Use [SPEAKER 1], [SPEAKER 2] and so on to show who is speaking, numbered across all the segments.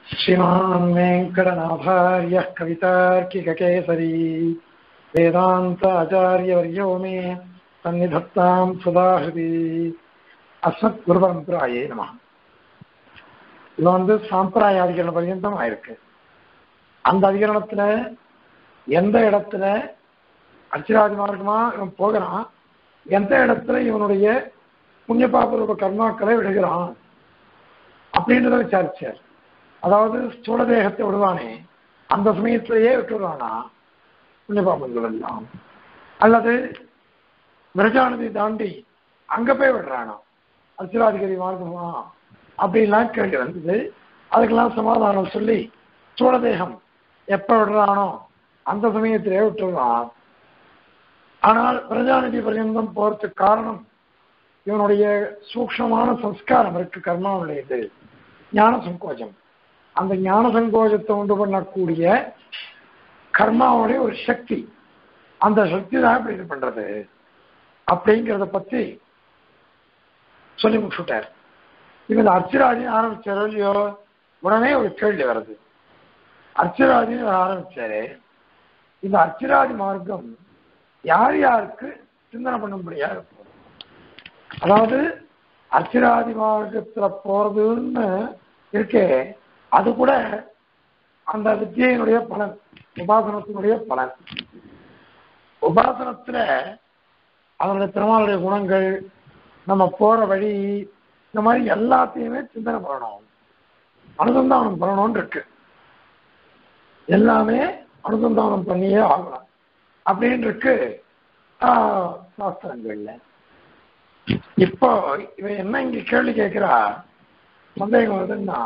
[SPEAKER 1] श्रीमान् वेङ्कटनाभार्यः कवितार्किककेसरी वेदान्ताचार्यवर्यो मे सन्निधत्तां सुधाहृति அஸ்மத் குரு பரம்பராயே நம இது வந்து சாம்பிராய அதிகரண பர்யந்தம் ஆயிருக்கு அந்த அதிகரணத்துல எந்த இடத்துல அச்சிராதி மார்க்கமா இவன் போகிறான் எந்த இடத்துல இவனுடைய புண்ணிய பாபரூப கர்மாக்களை விடுகிறான் அப்படின்றத விசாரிச்சார் அதாவது ஸ்தூல தேகத்தை விடுவானே அந்த சமயத்திலேயே விட்டுடுறானா புண்ணிய பாபங்கள் எல்லாம் அல்லது விரஜானதி தாண்டி அங்க போய் விடுறானா அர்ச்சராதிகாரி மார்க்கமா அப்படின்லாம் கேள்வி வந்தது அதுக்கெல்லாம் சமாதானம் சொல்லி சூழதேகம் எப்ப விடுறானோ அந்த சமயத்திலே விட்டுறான் ஆனால் பிரஜாநிதி பர்யந்தம் போறதுக்கு காரணம் இவனுடைய சூக்ஷமான சம்ஸ்காரம் இருக்கு கர்மாவுடையது ஞான சங்கோஜம் அந்த ஞான சங்கோஜத்தை உண்டு பண்ணக்கூடிய கர்மாவுடைய ஒரு சக்தி அந்த சக்தி தான் இப்படி இது பண்றது அப்படிங்கிறத பத்தி சொல்லி முடிச்சுட்டார் இப்ப இந்த அர்ச்சராஜி ஆரம்பிச்சாரோ இல்லையோ உடனே ஒரு கேள்வி வருது அர்ச்சராஜின்னு ஆரம்பிச்சாரு இந்த அர்ச்சராஜி மார்க்கம் யார் யாருக்கு சிந்தனை பண்ணும்படியா இருக்கும் அதாவது அர்ச்சராதி மார்க்கத்துல போறதுன்னு இருக்கே அது கூட அந்த வித்தியினுடைய பலன் உபாசனத்தினுடைய பலன் உபாசனத்துல அதனுடைய திருமாலுடைய குணங்கள் நம்ம போற வழி இந்த மாதிரி எல்லாத்தையுமே சிந்தனை பண்ணணும் அனுசந்தானம் பண்ணணும்னு இருக்கு எல்லாமே அனுசந்தானம் பண்ணியே ஆகணும் அப்படின்னு இருக்கு சாஸ்திரங்கள்ல இப்போ இவன் என்ன இங்க கேள்வி கேட்கிறா சந்தேகம் வருதுன்னா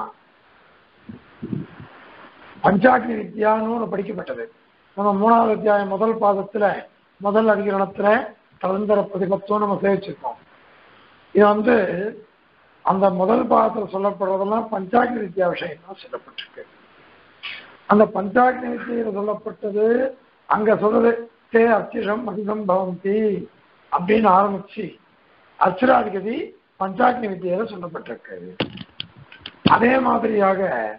[SPEAKER 1] பஞ்சாக்னி வித்யான்னு ஒன்று படிக்கப்பட்டது நம்ம மூணாவது அத்தியாயம் முதல் பாதத்துல முதல் அதிகரணத்துல கலந்தர பிரதிபத்துவம் நம்ம சேவிச்சிருக்கோம் இது வந்து அந்த முதல் பாகத்தில் சொல்லப்படுறதெல்லாம் பஞ்சாக்னி வித்யா விஷயம் தான் சொல்லப்பட்டிருக்கு அந்த பஞ்சாக்னி வித்தியில சொல்லப்பட்டது அங்க சொல்றது தே அர்ச்சிஷம் அதிகம் பவந்தி அப்படின்னு ஆரம்பிச்சு அர்ச்சராதிகதி பஞ்சாக்னி வித்தியில சொல்லப்பட்டிருக்கு அதே மாதிரியாக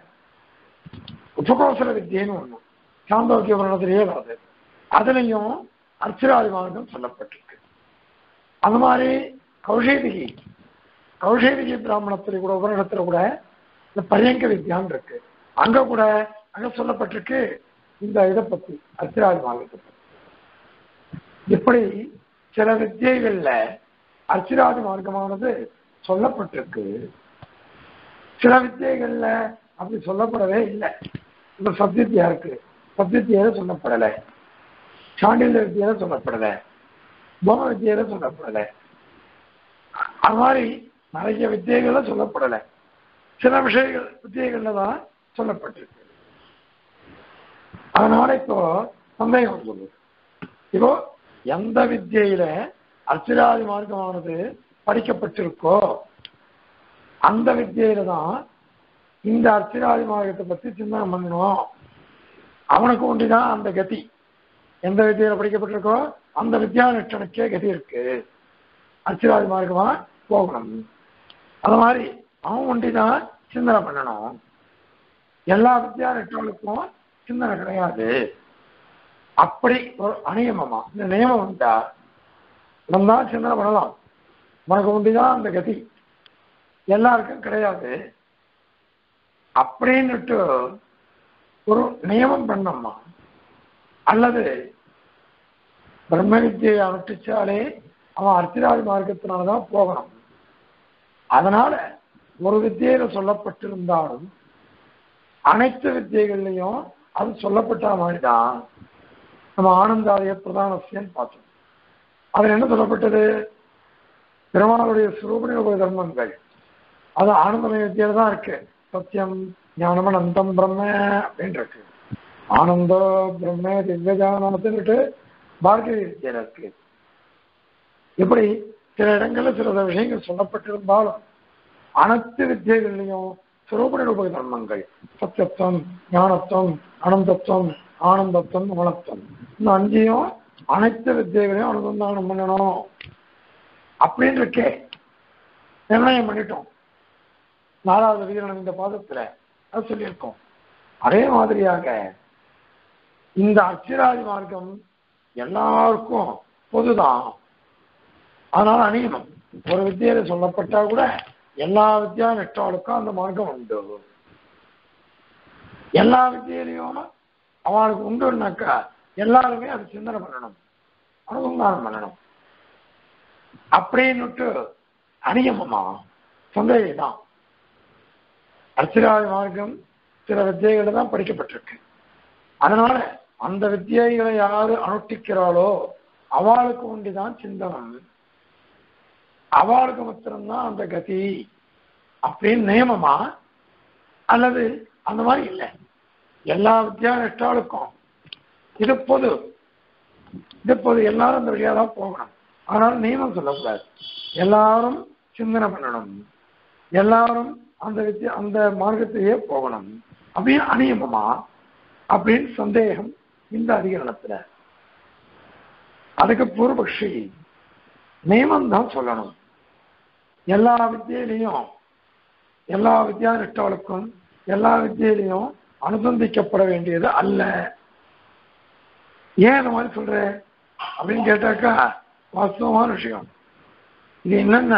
[SPEAKER 1] உபகோசல வித்தியன்னு ஒண்ணு சாந்தோக்கிய வருடத்திலேயே வருது அதுலயும் அர்ச்சராதி மார்க்கம் சொல்லப்பட்டிருக்கு அந்த மாதிரி கௌஷேதிகி கௌஷேதிகி பிராமணத்துல கூட உபரிடத்துல கூட இந்த பரியங்க வித்யான் இருக்கு அங்க கூட அங்க சொல்லப்பட்டிருக்கு இந்த இதை பத்தி அர்ச்சராதி மார்க்கத்தை பத்தி இப்படி சில வித்தியைகள்ல அர்ச்சிராதி மார்க்கமானது சொல்லப்பட்டிருக்கு சில வித்தியைகள்ல அப்படி சொல்லப்படவே இல்லை இந்த சப்தித்தியா இருக்கு சப்தித்தியால சொல்லப்படலை சாண்டில்ய வித்தியால சொல்லப்படலை போம வித்தியால சொல்லப்படலை அது மாதிரி நிறைய வித்தியைகள்ல சொல்லப்படலை சில விஷயங்கள் வித்தியைகள்ல தான் சொல்லப்பட்டிருக்கு அதனால இப்போ சந்தேகம் சொல்லுது இப்போ எந்த வித்தியில அர்ச்சராதி மார்க்கமானது படிக்கப்பட்டிருக்கோ அந்த வித்தியில தான் இந்த அர்ச்சராதி மார்க்கத்தை பத்தி சிந்தனை பண்ணணும் அவனுக்கு ஒண்டிதான் அந்த கதி எந்த வித்தியில படிக்கப்பட்டிருக்கோ அந்த வித்யானுஷ்டனுக்கே கதி இருக்கு அர்ச்சராதி மார்க்கமா போகணும் அது மாதிரி அவன் ஒண்டிதான் சிந்தனை பண்ணணும் எல்லா வித்யானுஷ்டனுக்கும் சிந்தனை கிடையாது அப்படி ஒரு அநியமமா இந்த நியமம் உண்டா வந்தா சிந்தனை பண்ணலாம் உனக்கு உண்டுதான் அந்த கதி எல்லாருக்கும் கிடையாது அப்படின்னுட்டு ஒரு நியமம் பண்ணம்மா அல்லது பிரம்ம வித்தியை அனுஷ்டிச்சாலே அவன் அர்த்திராதி மார்க்கத்தினாலதான் போகணும் அதனால ஒரு வித்தியில சொல்லப்பட்டிருந்தாலும் அனைத்து வித்தியைகள்லையும் அது சொல்லப்பட்ட மாதிரி தான் நம்ம ஆனந்தாலய பிரதானசியன்னு பார்த்தோம் அதில் என்ன சொல்லப்பட்டது பெருமாளுடைய சுரூப தர்மங்கள் அது ஆனந்தமய வித்தியில தான் இருக்கு சத்தியம் ஞானம் அனந்தம் பிரம்ம அப்படின்னு இருக்கு ஆனந்தோ பிரம்ம திவ்யஜானத்துன்னுட்டு பார்கவி வித்தியில இருக்கு இப்படி சில இடங்கள்ல சில விஷயங்கள் சொல்லப்பட்டிருந்தாலும் அனைத்து வித்தியைகள்லையும் சுரூப நிரூபக தர்மங்கள் சத்தியத்துவம் ஞானத்துவம் அனந்தத்துவம் ஆனந்தத்துவம் அமலத்துவம் இந்த அஞ்சையும் அனைத்து வித்தியைகளையும் அனுசந்தானம் பண்ணணும் அப்படின்னு இருக்கே நிர்ணயம் பண்ணிட்டோம் நாலாவது விகிரணம் இந்த பாதத்துல அது சொல்லியிருக்கோம் அதே மாதிரியாக இந்த அச்சிராதி மார்க்கம் எல்லாருக்கும் பொதுதான் அதனால அணியணும் ஒரு வித்தியில சொல்லப்பட்டா கூட எல்லா வித்யா நெட்டாளுக்கும் அந்த மார்க்கம் உண்டு எல்லா வித்தியிலையும் அவனுக்கு உண்டுனாக்கா எல்லாருமே அதை சிந்தனை பண்ணணும் அனுசந்தானம் பண்ணணும் அப்படின்னுட்டு அநியமமா சந்தேகம் தான் அர்ச்சிராதி மார்க்கம் சில வித்தியைகளை தான் படிக்கப்பட்டிருக்கு அதனால அந்த வித்தியைகளை யாரு அனுஷ்டிக்கிறாளோ அவளுக்கு உண்டுதான் சிந்தனம் அவளுக்கு மாத்திரம்தான் அந்த கதி அப்படின்னு நியமமா அல்லது அந்த மாதிரி இல்லை எல்லா வித்தியா நஷ்டாளுக்கும் இது பொது இது பொது எல்லாரும் அந்த வழியாக தான் போகணும் அதனால நியமம் சொல்லக்கூடாது எல்லாரும் சிந்தனை பண்ணணும் எல்லாரும் அந்த வித்தியா அந்த மார்க்கத்திலேயே போகணும் அப்படின்னு அநியமமா அப்படின்னு சந்தேகம் இந்த அதிகரணத்துல அதுக்கு பூர்வபக்ஷி நியமம் தான் சொல்லணும் எல்லா வித்தியிலையும் எல்லா வித்யா நிஷ்டாளுக்கும் எல்லா வித்தியிலையும் அனுசந்திக்கப்பட வேண்டியது அல்ல ஏன் இந்த மாதிரி சொல்ற அப்படின்னு கேட்டாக்கா வாஸ்தவமான விஷயம் இது என்னன்னா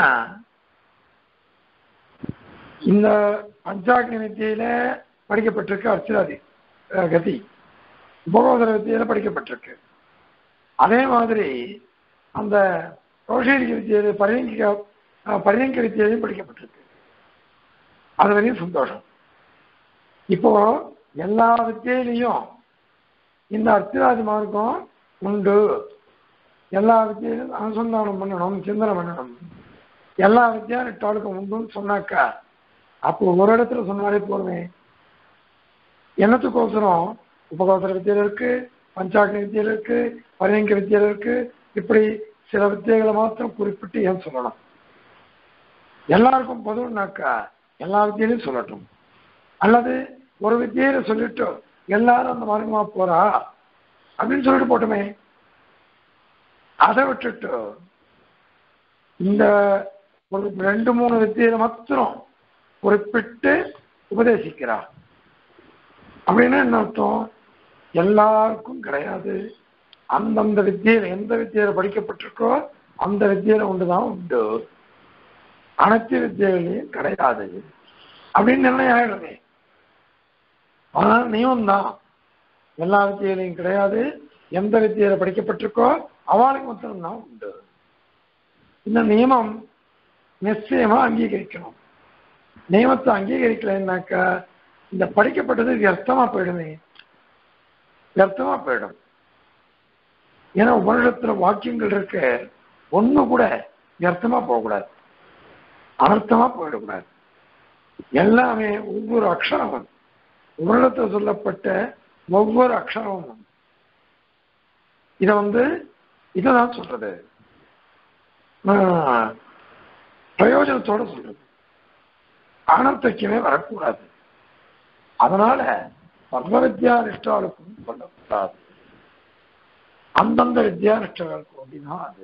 [SPEAKER 1] இந்த பஞ்சாக்னி வித்தியில படிக்கப்பட்டிருக்கு அர்ச்சராதி அஹ், கதி உபகோதர வித்தியில படிக்கப்பட்டிருக்கு அதே மாதிரி அந்த கௌஷேரிக வித்தியில பரியங்கிக அஹ், பரியங்க வித்தியிலையும் படிக்கப்பட்டிருக்கு அது வரையும் சந்தோஷம் இப்போ எல்லா வித்தியிலையும் இந்த அர்ச்சராதி மார்க்கம் உண்டு எல்லா வித்தியிலும் அனுசந்தானம் பண்ணணும் சிந்தனை பண்ணணும் எல்லா வித்தியா நெட்டாளுக்கும் உண்டுன்னு சொன்னாக்கா அப்போ ஒரு இடத்துல சொன்னாலே போதுமே என்னத்துக்கோசரம் உபகோசர வித்தியில இருக்கு பஞ்சாக்னி வித்தியில இருக்கு பரியங்க வித்தியில இருக்கு இப்படி சில வித்தியைகளை மாத்திரம் குறிப்பிட்டு ஏன் சொல்லணும் எல்லாருக்கும் பொதுன்னாக்கா எல்லா வித்தியிலையும் சொல்லட்டும் அல்லது ஒரு வித்தியில சொல்லிட்டு எல்லாரும் அந்த மார்க்கமா போறா அப்படின்னு சொல்லிட்டு போட்டுமே அதை விட்டுட்டு இந்த ஒரு ரெண்டு மூணு வித்தியில மாத்திரம் குறிப்பிட்டு உபதேசிக்கிறா அப்படின்னா என்ன அர்த்தம் எல்லாருக்கும் கிடையாது அந்தந்த வித்தியில எந்த வித்தியில படிக்கப்பட்டிருக்கோ அந்த வித்தியில ஒன்றுதான் உண்டு அனைத்து வித்தியிலையும் கிடையாது அப்படின்னு நிர்ணயம் ஆயிடுமே ஆனால் நியமம் தான் எல்லா வித்தியிலையும் கிடையாது எந்த வித்தியில படிக்கப்பட்டிருக்கோ அவளுக்கு மாத்திரம்தான் உண்டு இந்த நியமம் நிச்சயமா அங்கீகரிக்கணும் நியமத்தை அங்கீகரிக்கலைன்னாக்கா இந்த படிக்கப்பட்டது வியர்த்தமா போயிடுமே வியர்த்தமா போயிடும் ஏன்னா உபனிடத்துல வாக்கியங்கள் இருக்க ஒண்ணு கூட வியர்த்தமா போகக்கூடாது அனர்த்தமா போயிடக்கூடாது எல்லாமே ஒவ்வொரு அக்ஷரமும் உபனிடத்தில் சொல்லப்பட்ட ஒவ்வொரு அக்ஷரமும் இத வந்து இததான் சொல்றது ஆஹ், பிரயோஜனத்தோட சொல்றது அனர்த்தக்கமே வரக்கூடாது அதனால சர்வ வித்யா நிஷ்டாளுக்கும் சொல்லக்கூடாது அந்தந்த வித்யா நிஷ்டர்களுக்கு அப்படின்னா அது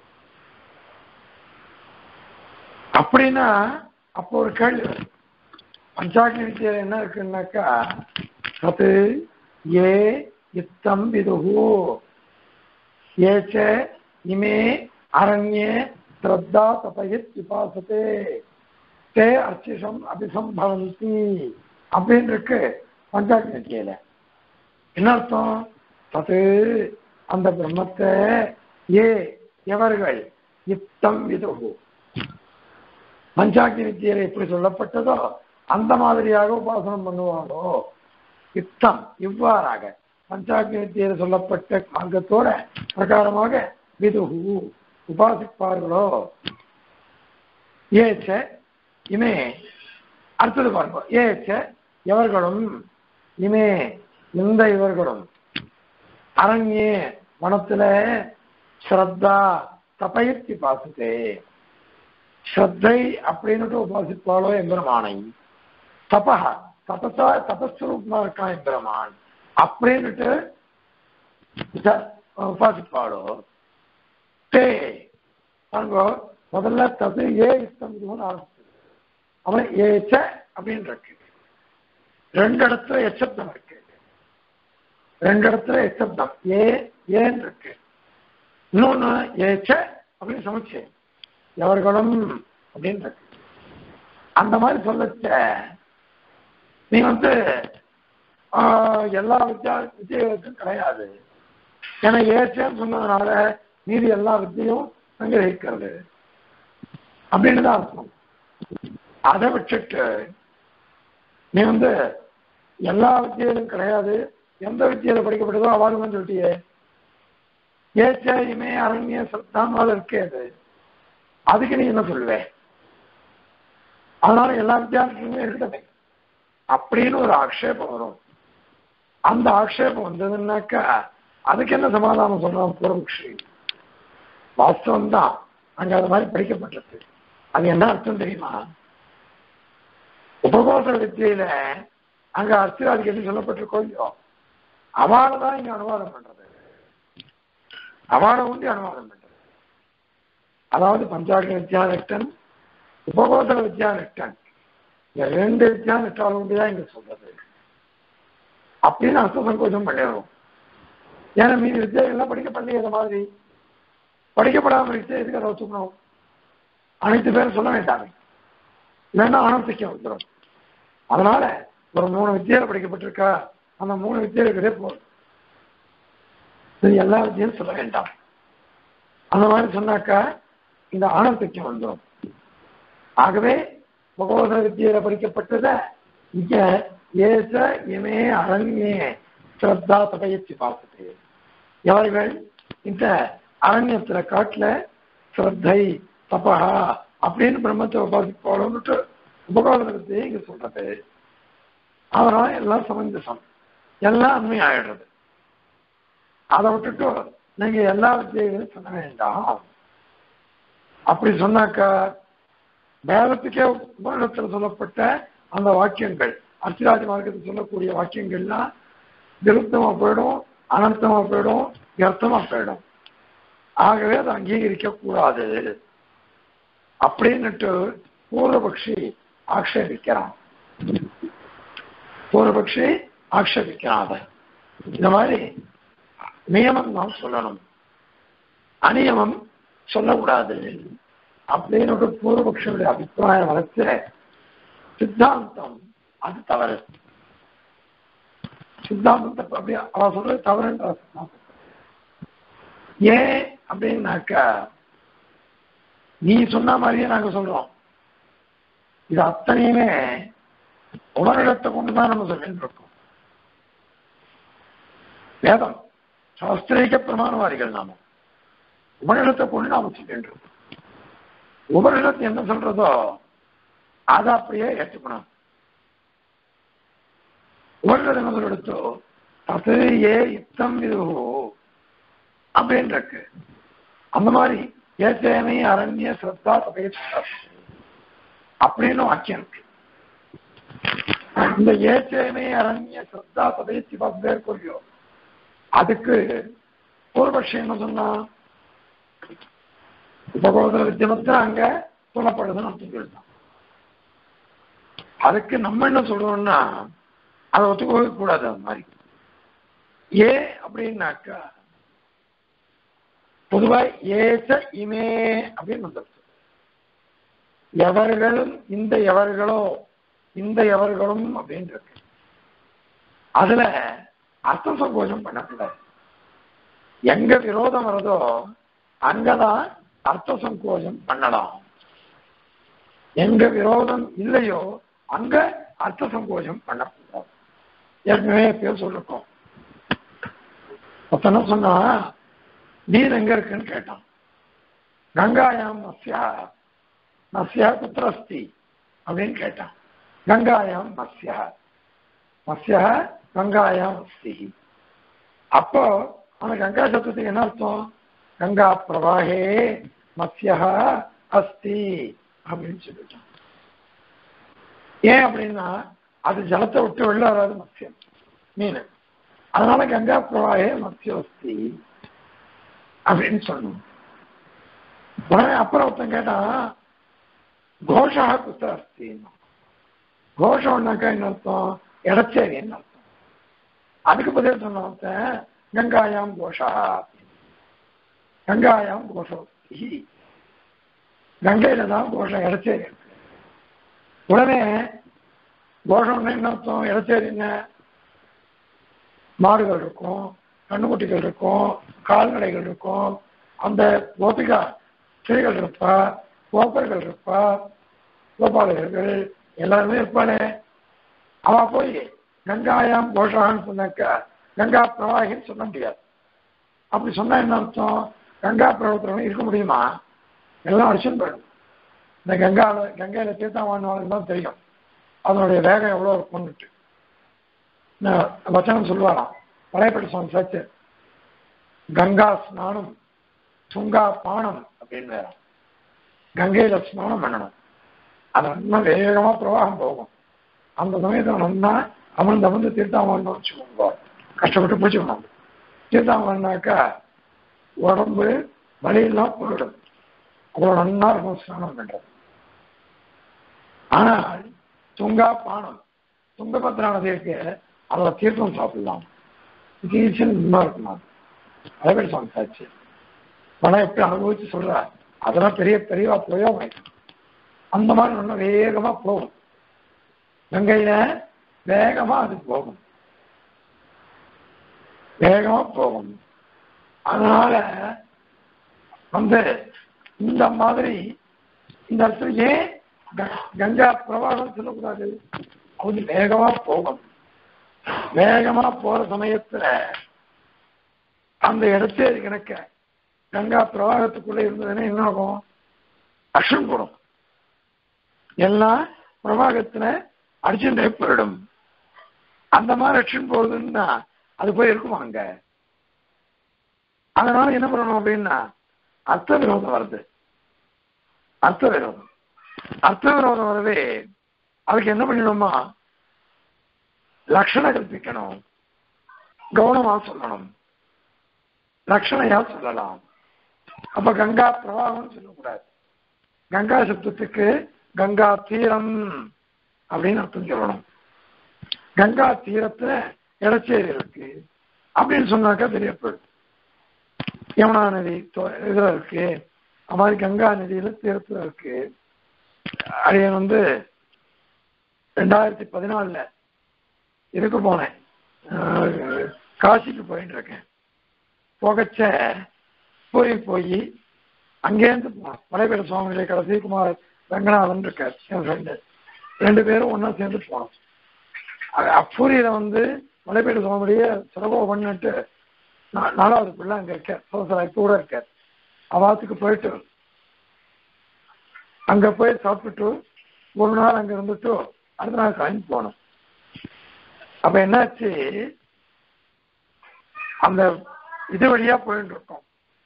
[SPEAKER 1] அப்படின்னா அப்போ ஒரு கேள்வி வரும். பஞ்சாக்னி வித்தியில என்ன இருக்குன்னாக்கா சத்து ஏ இத்தம் விதுகு ஏச்ச இமே அரண்யே ஸ்ரத்தா தபயித் விபாசத்தே தே அர்ச்சிஷம் அபிசம்பவந்தி அப்படின்னு இருக்கு பஞ்சாக்னி வித்தியில என்ன அர்த்தம் அது அந்த பிரம்மத்தை ஏ எவர்கள் யுத்தம் விதுகு பஞ்சாக்னி வித்தியில எப்படி சொல்லப்பட்டதோ அந்த மாதிரியாக உபாசனம் பண்ணுவாங்களோ யுத்தம் இவ்வாறாக பஞ்சாக்னி வித்தியில சொல்லப்பட்ட மார்க்கத்தோட பிரகாரமாக விதுகு உபாசிப்பார்களோ ஏச்ச இமே அடுத்தது பாருங்க ஏச்ச எவர்களும் இமே இந்த இவர்களும் அரண்யே வனத்துல ஸ்ரத்தா தபயிற்சி பாசுதே ஸ்ரத்தை அப்படின்னுட்டு உபாசிப்பாளோ எம்பெருமானை தபா தபசா தபஸ்வரூபமா இருக்கான் எம்பெருமான் அப்படின்னுட்டு இத- உபாசிப்பாளோ தே பாருங்க முதல்ல தது ஏ இஷ்டம் ஆரம்பிச்சது அவன் ஏச்ச அப்படின்னு இருக்கு ரெண்டு இடத்துல எச்சப்தம் இருக்கு ரெண்டு இடத்துல எச்சப்தம் ஏ ஏன்னு இருக்கு இன்னொன்னு ஏச்ச அப்படின்னு சமைச்சு எவர்களும் அப்படின்னு இருக்கு அந்த மாதிரி சொல்லச்ச நீ வந்து ஆஹ், எல்லா வித்யா வித்தியாசத்தும் கிடையாது ஏன்னா ஏச்சேன்னு சொன்னதுனால மீதி எல்லா வித்தியும் சங்கிரகிக்கிறது அப்படின்னு தான் அர்த்தம் அதை விட்டுட்டு நீ வந்து எல்லா வித்தியிலும் கிடையாது எந்த வித்தியில படிக்கப்பட்டதோ அவார்டுன்னு சொல்லிட்டியே ஏச்ச இமே அரண்ய சத்தாமல் இருக்கே அது அதுக்கு நீ என்ன சொல்லுவே அதனால எல்லா வித்தியாசத்துக்குமே இருக்கட்டமே அப்படின்னு ஒரு ஆக்ஷேபம் வரும் அந்த ஆக்ஷேபம் வந்ததுன்னாக்கா அதுக்கு என்ன சமாதானம் சொல்றான் பூர்வபக்ஷி வாஸ்தவம் தான் அங்க அது மாதிரி படிக்கப்பட்டிருக்கு அது என்ன அர்த்தம் தெரியுமா உபகோச வித்தியில அங்க அர்த்தராதிக்கு எப்படி சொல்லப்பட்டிருக்கோ இல்லையோ அவாளை தான் இங்க அனுவாதம் பண்றது அவாளை உண்டி அனுவாதம் பண்றது அதாவது பஞ்சாக்னி வித்யானக்டன் உபகோச வித்யானக்டன் இந்த ரெண்டு வித்யானக்டாலும் உண்டி தான் இங்க சொல்றது அப்படின்னு அர்த்த சங்கோச்சம் பண்ணிடுறோம் ஏன்னா மீதி வித்தியாசங்கள்லாம் படிக்கப்படலையே இந்த மாதிரி படிக்கப்படாம வித்தியை எதுக்கு அதை வச்சுக்கணும் அனைத்து பேரும் சொல்ல வேண்டாமே இல்லைன்னா ஆனந்திக்கம் வந்துடும் அதனால ஒரு மூணு வித்தியால படிக்கப்பட்டிருக்கா அந்த மூணு வித்தியால இருக்கிறதே போதும் இது எல்லா வித்தியும் சொல்ல வேண்டாம் அந்த மாதிரி சொன்னாக்கா இந்த ஆனந்திக்கம் வந்துடும் ஆகவே பகவத வித்தியில படிக்கப்பட்டத இங்க ஏச இமே அரண்யே ஸ்ரத்தா தபயச்சி பார்த்துட்டு எவர்கள் இந்த அரண்யத்துல காட்டுல ஸ்ரத்தை தபஹா அப்படின்னு பிரம்மத்தை உபாதிப்பாளன்னுட்டு உபகாரத்தை இங்க சொல்றது அதனால எல்லாம் சமஞ்சசம் எல்லாம் அண்மை ஆயிடுறது அதை விட்டுட்டு நீங்க எல்லா வித்தியைகளும் சொல்ல வேண்டாம் அப்படி சொன்னாக்கா வேதத்துக்கே உபநிடத்தில் சொல்லப்பட்ட அந்த வாக்கியங்கள் அர்ச்சிராஜ மார்க்கத்தில் சொல்லக்கூடிய வாக்கியங்கள்லாம் விருத்தமா போயிடும் அனர்த்தமா போயிடும் வியர்த்தமா போயிடும் ஆகவே அதை அங்கீகரிக்க கூடாது அப்படின்னுட்டு பூர்வபக்ஷி ஆக்ஷேபிக்கிறான் பூர்வபக்ஷி ஆக்ஷேபிக்கிறான் அதை இந்த மாதிரி நியமம் தான் சொல்லணும் அநியமம் சொல்லக்கூடாது அப்படின்னு பூர்வபக்ஷனுடைய அபிப்பிராயம் வளர்த்து சித்தாந்தம் அது தவறு சித்தாந்தத்தை அப்படி அவ சொல்றது தவறுன்ற சித்தாந்தம் ஏன் அப்படின்னாக்கா நீ சொன்ன மாதிரியே நாங்க சொல்றோம் இது அத்தனையுமே உணரிடத்தை கொண்டுதான் நம்ம சொல்லிட்டு இருக்கோம் வேதம் சாஸ்திரிக பிரமாணவாதிகள் நாம உபனிடத்தை கொண்டு நாம சொல்லிட்டு இருக்கோம் உபனிடத்தை என்ன சொல்றதோ அதை அப்படியே ஏற்றுக்கணும் உபனிடத்தை என்ன சொல்லிடுத்தோ தது ஏ யுத்தம் இது அப்படின்னு இருக்கு அந்த மாதிரி ஏசேனை அரண்ய சிரத்தா தபேச்சா அப்படின்னு வாக்கியம் இருக்கு இந்த ஏசேனை அரண்ய சிரத்தா தபேச்சி பத்து பேர் கொள்ளியோ அதுக்கு பூர்வபக்ஷம் என்ன சொன்னா உபகோதர வித்தியமத்தை அங்க சொல்லப்படுதுன்னு அர்த்தம் சொல்லிட்டான் அதுக்கு நம்ம என்ன சொல்றோம்னா அதை ஒத்துக்கவே கூடாது அது மாதிரி ஏ அப்படின்னாக்கா பொதுவா ஏச இமே அப்படின்னு வந்துருச்சு எவர்களும் இந்த எவர்களோ இந்த எவர்களும் அப்படின்னு இருக்கு அதுல அர்த்த சங்கோஜம் பண்ணக்கூடாது எங்க விரோதம் வருதோ அங்கதான் அர்த்த சங்கோஜம் பண்ணலாம் எங்க விரோதம் இல்லையோ அங்க அர்த்த சங்கோஜம் பண்ணக்கூடாது ஏற்கனவே பேர் சொல்லிருக்கோம் ஒருத்தன சொன்னா நீர் எங்க இருக்குன்னு கேட்டான் கங்காயாம் மஸ்யா மஸ்யா குத்திர அஸ்தி அப்படின்னு கேட்டான் கங்காயாம் மஸ்யா மஸ்யா கங்காயாம் அஸ்தி அப்போ அந்த கங்கா சப்தத்துக்கு என்ன அர்த்தம் கங்கா பிரவாகே மத்யா அஸ்தி அப்படின்னு சொல்லிட்டான் ஏன் அப்படின்னா அது ஜலத்தை விட்டு வெளில வராது மத்யம் மீன் அதனால கங்கா பிரவாகே மத்ய அஸ்தி அப்படின்னு சொல்லணும் உடனே அப்புறம் ஒருத்தன் கேட்டான் கோஷா குத்த அஸ்தி கோஷம்னாக்கா என்ன அர்த்தம் இடச்சேரின்னு அர்த்தம் அதுக்கு பதில் சொன்ன ஒருத்தன் கங்காயாம் கோஷா கங்காயாம் கோஷோக்தி கங்கையில தான் கோஷம் இடச்சேரி இருக்கு உடனே கோஷம்னா என்ன அர்த்தம் இடச்சேரி என்ன மாடுகள் இருக்கும் கண்ணுக்குட்டிகள் இருக்கும் கால்நடைகள் இருக்கும் அந்த கோபிகா ஸ்திரீகள் இருப்பா கோப்பர்கள் இருப்பா கோபாலகர்கள் எல்லாருமே இருப்பானே அவ போய் கங்காயாம் கோஷான்னு சொன்னாக்க கங்கா பிரவாகின்னு சொல்ல முடியாது அப்படி சொன்னா என்ன அர்த்தம் கங்கா பிரவர்த்தனம் இருக்க முடியுமா எல்லாம் அடிச்சுன்னு போயிடும் இந்த கங்கால கங்கையில தீர்த்தம் வாழ்ந்தவங்களுக்கு தான் தெரியும் அதனுடைய வேகம் எவ்வளோ இருக்கும்னுட்டு நான் வச்சனம் சொல்லுவாராம் பழையப்படி சுவாமி சாச்சு கங்கா ஸ்நானம் துங்கா பானம் அப்படின்னு வேற கங்கையில ஸ்நானம் பண்ணணும் அது இன்னும் வேகமா பிரவாகம் போகும் அந்த சமயத்தில் நல்லா அமர்ந்து அமர்ந்து தீர்த்தாமன்னு வச்சுக்கோங்க கஷ்டப்பட்டு பிடிச்சிக்கணும் தீர்த்தாமன்னாக்கா உடம்பு வலியெல்லாம் போயிடும் அவ்வளோ நல்லா இருக்கும் ஸ்நானம் பண்றது ஆனால் துங்கா பானம் துங்கபத்ரா நதி இருக்கு அதில் தீர்த்தம் சாப்பிடலாம் ஈஸியாக நல்லா இருக்குமா அதே மாதிரி சாப்பிட்டாச்சு பணம் எப்படி அனுபவிச்சு சொல்ற அதெல்லாம் பெரிய பெரியவா பிரயோகம் அந்த மாதிரி நல்லா வேகமா போகும் கங்கையில வேகமா அது போகும் வேகமா போகும் அதனால வந்து இந்த மாதிரி இந்த இடத்துல ஏன் க- கங்கா பிரவாகம் சொல்லக்கூடாது அது வேகமா போகும் வேகமா போற சமயத்துல அந்த இடத்தே கணக்க கங்கா பிரவாகத்துக்குள்ள இருந்ததுன்னா என்ன ஆகும் அஷம் போடும் எல்லாம் பிரவாகத்துல அடிச்சுட்டே போயிடும் அந்த மாதிரி அக்ஷன் போகுதுன்னா அது போய் இருக்குமா அங்க அதனால என்ன பண்ணணும் அப்படின்னா அர்த்த விரோதம் வருது அர்த்த விரோதம் அர்த்த விரோதம் வரவே அதுக்கு என்ன பண்ணிடணுமா லட்சணம் கற்பிக்கணும் கவனமா சொல்லணும் லட்சணையா சொல்லலாம் அப்ப கங்கா பிரவாகம் சொல்லக்கூடாது கங்கா சப்தத்துக்கு கங்கா தீரம் அப்படின்னு அர்த்தம் சொல்லணும் கங்கா தீரத்துல இடச்சேரி இருக்கு அப்படின்னு சொன்னாக்கா தெரிய போயிடும் யமுனா நதி தொ- இதுல இருக்கு அது மாதிரி கங்கா நதியில தீரத்துல இருக்கு அதைய வந்து ரெண்டாயிரத்தி பதினாலுல இதுக்கு போனேன் அஹ், காசிக்கு போயிட்டு இருக்கேன் போகச்ச பூரி போய் அங்கேருந்து போனோம் மலைப்பேட சுவாமிகளை கடைசி குமார் ரங்கநாதன் இருக்கார் என் ஃப்ரெண்டு ரெண்டு பேரும் ஒண்ணா சேர்ந்து போனோம் அ- அப்பூரியில வந்து மலைப்பேட சுவாமியுடைய சிறப்பாக பண்ணிட்டு நா- நாலாவது பிள்ளை அங்க இருக்கார் சோசரா இப்ப கூட இருக்கார் அவாத்துக்கு போயிட்டு அங்க போய் சாப்பிட்டுட்டு ஒரு நாள் அங்க இருந்துட்டு அடுத்த நாள் கிளம்பி போனோம் அப்ப என்னாச்சு அந்த இது வழியா போயிட்டு இருக்கோம்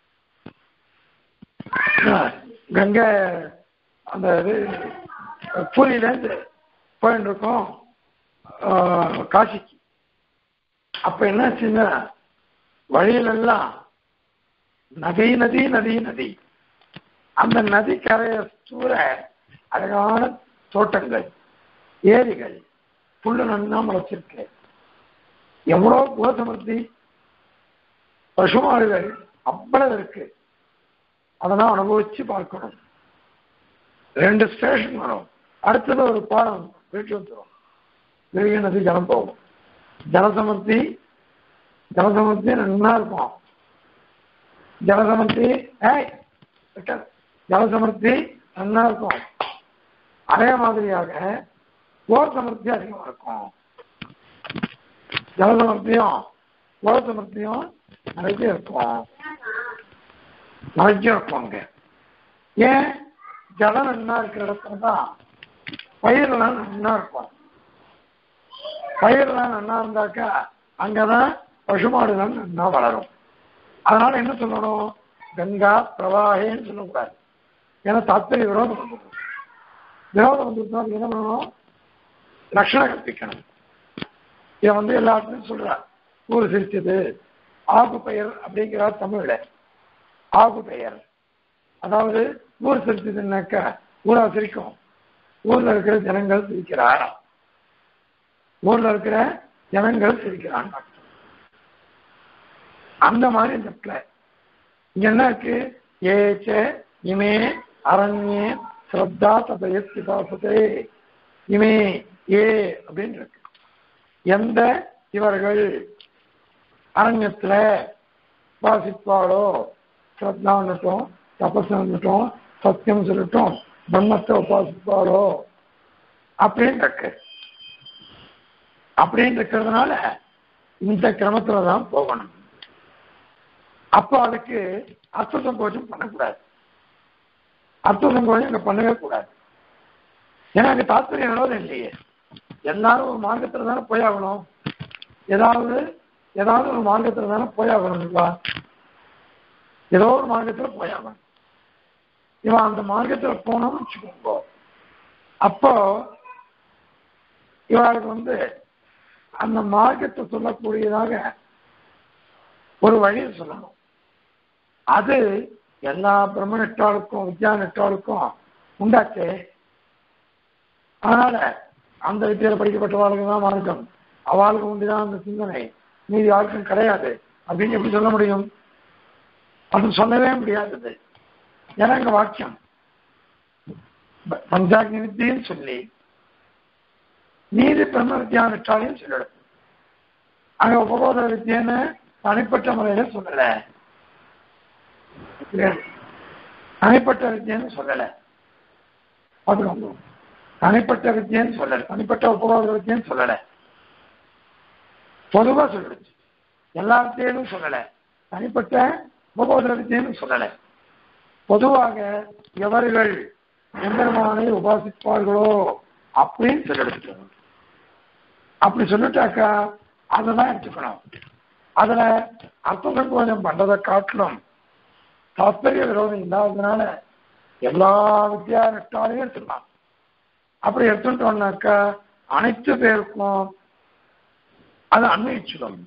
[SPEAKER 1] ஆஹ் கங்கை அந்த இது பூரியிலேருந்து போயிட்டு இருக்கோம் ஆஹ் காசிக்கு அப்ப என்னாச்சுன்னா வழியிலெல்லாம் நதி நதி நதி நதி அந்த நதி கரையை சூற அழகான தோட்டங்கள் ஏரிகள் புல்லு நன்னா முளைச்சிருக்கு எவ்வளோ கோசமர்த்தி பசுமாடுகள் அவ்வளவு இருக்கு அதெல்லாம் அனுபவிச்சு பார்க்கணும் ரெண்டு ஸ்டேஷன் வரும் அடுத்தது ஒரு பாலம் வீட்டு வந்துடும் பெரிய நதி ஜலம் போகும் ஜலசமர்த்தி ஜலசமர்த்தி நல்லா இருக்கும் ஜலசமர்த்தி ஏய் விட்டது. ஜலசமர்த்தி நல்லா இருக்கும் அதே மாதிரியாக போர் சமர்த்தி அதிகமா இருக்கும் ஜலசமர்த்தியும் போர் சமர்த்தியும் நிறைய இருக்கும் நிறைய இருக்கும் அங்க ஏன் ஜலம் நல்லா இருக்கிற இடத்துல தான் பயிரெல்லாம் நல்லா இருக்கும் பயிரெல்லாம் நல்லா இருந்தாக்கா அங்கதான் பசுமாடுகள் நல்லா வளரும் அதனால என்ன சொல்லணும் கங்கா பிரவாகேன்னு சொல்லக்கூடாது ஏன்னா தாத்பரிய விரோதம் வந்துடும் விரோதம் வந்துருந்தா அதுக்கு என்ன பண்ணணும் லட்சணம் கற்பிக்கணும் இதை வந்து எல்லாத்துலையும் சொல்றார் ஊர் சிரிச்சது ஆகு பெயர் அப்படிங்கிறார் தமிழ்ல ஆகு பெயர் அதாவது ஊர் சிரிச்சதுன்னாக்கா ஊரா சிரிக்கும் ஊர்ல இருக்கிற ஜனங்கள் சிரிக்கிறார் ஊர்ல இருக்கிற ஜனங்கள் சிரிக்கிறாங்க அந்த மாதிரி இந்த இடத்துல இங்க என்ன இருக்கு ஏச்ச இமே அரண்யே ஸ்ரத்தா தபயத் விபாசதே இமே ஏ அப்படின்னு இருக்கு எந்த இவர்கள் அரண்யத்துல உபாசிப்பாளோ ஸ்ரத்தான்னுட்டும் தபஸ்ன்னுட்டும் சத்தியம் சொல்லட்டும் பிரம்மத்தை உபாசிப்பாளோ அப்படின்னு இருக்கு அப்படின்னு இருக்கிறதுனால இந்த கிரமத்துல தான் போகணும் அப்போ அதுக்கு அர்த்த சங்கோச்சம் பண்ணக்கூடாது அர்த்த சங்கோச்சம் இங்க பண்ணவே கூடாது ஏன்னா அங்க தாத்பரியம் விரோதம் இல்லையே எல்லாரும் ஒரு மார்க்கத்துல தானே போயாகணும் ஏதாவது ஏதாவது ஒரு மார்க்கத்துல தானே போயாகணும் இல்லையா ஏதோ ஒரு மார்க்கத்துல போயாகணும் இவன் அந்த மார்க்கத்துல போனோம்னு வச்சுக்கோங்க அப்போ இவளுக்கு வந்து அந்த மார்க்கத்தை சொல்லக்கூடியதாக ஒரு வழியை சொல்லணும் அது எல்லா பிரம்ம நெட்டாளுக்கும் வித்யா நெட்டாளுக்கும் உண்டாச்சு அதனால அந்த வித்தியில படிக்கப்பட்டவாளுக்கு தான் மார்க்கம் அவளுக்கு உண்டுதான் அந்த சிந்தனை மீதி யாருக்கும் கிடையாது அப்படின்னு எப்படி சொல்ல முடியும் அது சொல்லவே முடியாதது ஏன்னா இங்க வாக்கியம் பஞ்சாக்னி வித்தியன்னு சொல்லி நீதி பிரம்ம வித்யா நெட்டாலையும் சொல்லிடும் அங்க உபகோதர வித்தியன்னு தனிப்பட்ட முறையில சொல்லல தனிப்பட்ட வித்தியன்னு சொல்லல பார்த்துக்கோங்க தனிப்பட்ட வித்தியன்னு சொல்லல தனிப்பட்ட உபகோதர வித்தியன்னு சொல்லல பொதுவா சொல்லிடுச்சு எல்லா வித்தியனும் சொல்லல தனிப்பட்ட உபகோதர வித்தியன்னு சொல்லல பொதுவாக எவர்கள் எம்பெருமானை உபாசிப்பார்களோ அப்படின்னு சொல்லிடுச்சு அப்படி சொல்லிட்டாக்கா அதெல்லாம் எடுத்துக்கணும் அதுல அர்த்த சங்கோஜம் பண்றதை காட்டிலும் தாத்பரிய விரோதம் இல்லாததுனால எல்லா வித்தியா நட்டாலையும் எடுத்துக்கலாம் அப்படி எடுத்துட்டோம்னாக்கா அனைத்து பேருக்கும் அது அன்வயிச்சிடும்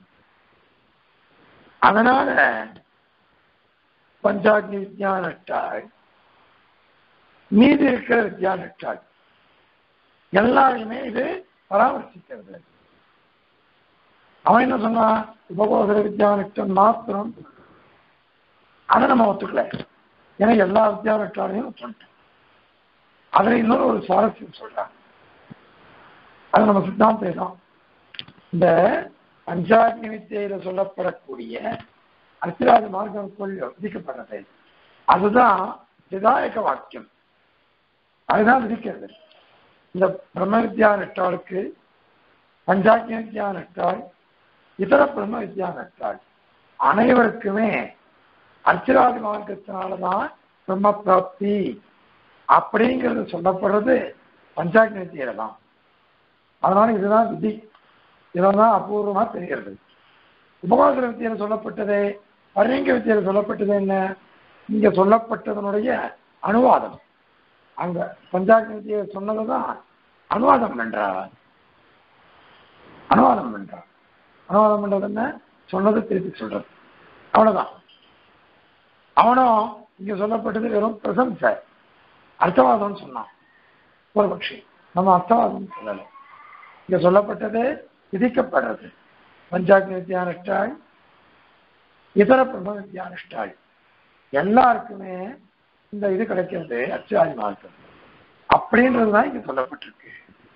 [SPEAKER 1] அதனால பஞ்சாக்னி வித்யா நட்டாள் மீதி இருக்கிற வித்யா நட்டாள் எல்லாரையுமே இது பராமரிசிக்கிறது அவன் என்ன சொன்னான் உபகோதர வித்யானிஷ்டன் மாத்திரம் அதை நம்ம ஒத்துக்கல ஏன்னா எல்லா வித்யானிஷ்டாலையும் ஒத்துட்டோம் அதுல இன்னொரு ஒரு சுவாரஸ்யம் சொல்றான் அது நம்ம சித்தாந்தம் தான் இந்த பஞ்சாக்னி வித்தியில சொல்லப்படக்கூடிய அர்த்தராஜ மார்க்கங்களுக்குள் விதிக்கப்படுறது அதுதான் விதாயக வாக்கியம் அதுதான் விதிக்கிறது இந்த பிரம்ம வித்யா நட்டாளுக்கு பஞ்சாக்னி வித்யா நட்டாள் இதர பிரம்ம வித்யா நட்டாள் அனைவருக்குமே அர்ச்சராதி மார்க்கத்தினாலதான் பிரம்ம பிராப்தி அப்படிங்கிறது சொல்லப்படுறது பஞ்சாக்னி வித்தியில தான் அதனால இதுதான் விதி இதெல்லாம் அபூர்வமா தெரிகிறது உபகாசர வித்தியில சொல்லப்பட்டதே பரிங்க வித்தியில சொல்லப்பட்டது என்ன இங்க சொல்லப்பட்டதனுடைய அனுவாதம் அங்க பஞ்சாக்னி வித்தியை சொன்னதுதான் அனுவாதம் பண்றார் அனுவாதம் பண்றார் அனுவாதம் பண்றது என்ன சொன்னது திருப்பி சொல்றது அவ்வளவுதான் அவனும் இங்க சொல்லப்பட்டது வெறும் பிரசம்சை அர்த்தவாதம்னு சொன்னான் ஒரு பட்சி நம்ம அர்த்தவாதம் சொல்லலை இங்க சொல்லப்பட்டது விதிக்கப்படுறது பஞ்சாக்னி வித்யானுஷ்டாள் இதர பிரம்ம வித்யானுஷ்டாள் எல்லாருக்குமே இந்த இது கிடைக்கிறது அச்சாதி மார்க்கம் அப்படின்றது தான் இங்க சொல்லப்பட்டிருக்கு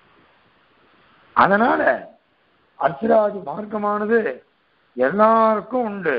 [SPEAKER 1] அதனால அர்ச்சராதி மார்க்கமானது எல்லாருக்கும் உண்டு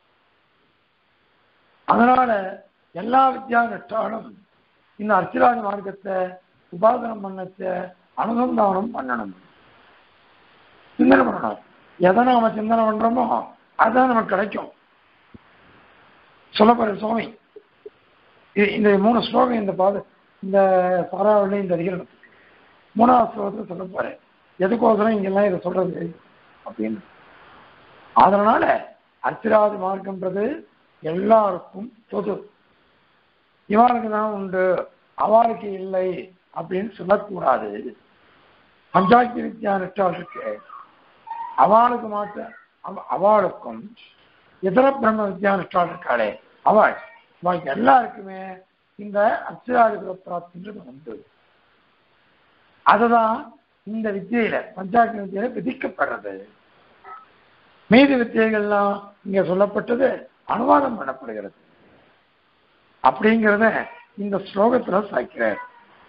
[SPEAKER 1] அதனால எல்லா வித்யா நட்டாலும் இந்த அர்ச்சராதி மார்க்கத்தை உபாசனம் பண்ணச்ச அனுசந்தானம் பண்ணணும் சிந்தனை பண்ணணும் எதை நாம சிந்தனை பண்றோமோ அதுதான் நமக்கு கிடைக்கும் சொல்லப்படுற சுவாமி இது இந்த மூணு ஸ்லோகம் இந்த பாத இந்த சாராவளி இந்த அதிகரணத்துக்கு மூணாவது ஸ்லோகத்தில் சொல்ல போறேன் எதுக்கோசரம் இங்கெல்லாம் இதை சொல்றது அப்படின்னு அதனால அர்ச்சிராதி மார்க்கம்ன்றது எல்லாருக்கும் பொது இவனுக்கு தான் உண்டு அவளுக்கு இல்லை அப்படின்னு சொல்லக்கூடாது பஞ்சாயத்து வித்யா நெட்டாளுக்கு அவளுக்கு மாற்ற அவளுக்கும் இதர பிரம்ம வித்யா நெட்டாள் இருக்காளே அவள் அவளுக்கு எல்லாருக்குமே இந்த அர்ச்சிராதி பிராப்தின்றது உண்டு அதுதான் இந்த வித்தியில பஞ்சாக்னி வித்தியில விதிக்கப்படுறது மீதி வித்தியைகள்லாம் இங்க சொல்லப்பட்டது அனுவாதம் பண்ணப்படுகிறது அப்படிங்கிறத இந்த ஸ்லோகத்துல சாய்க்கிறார்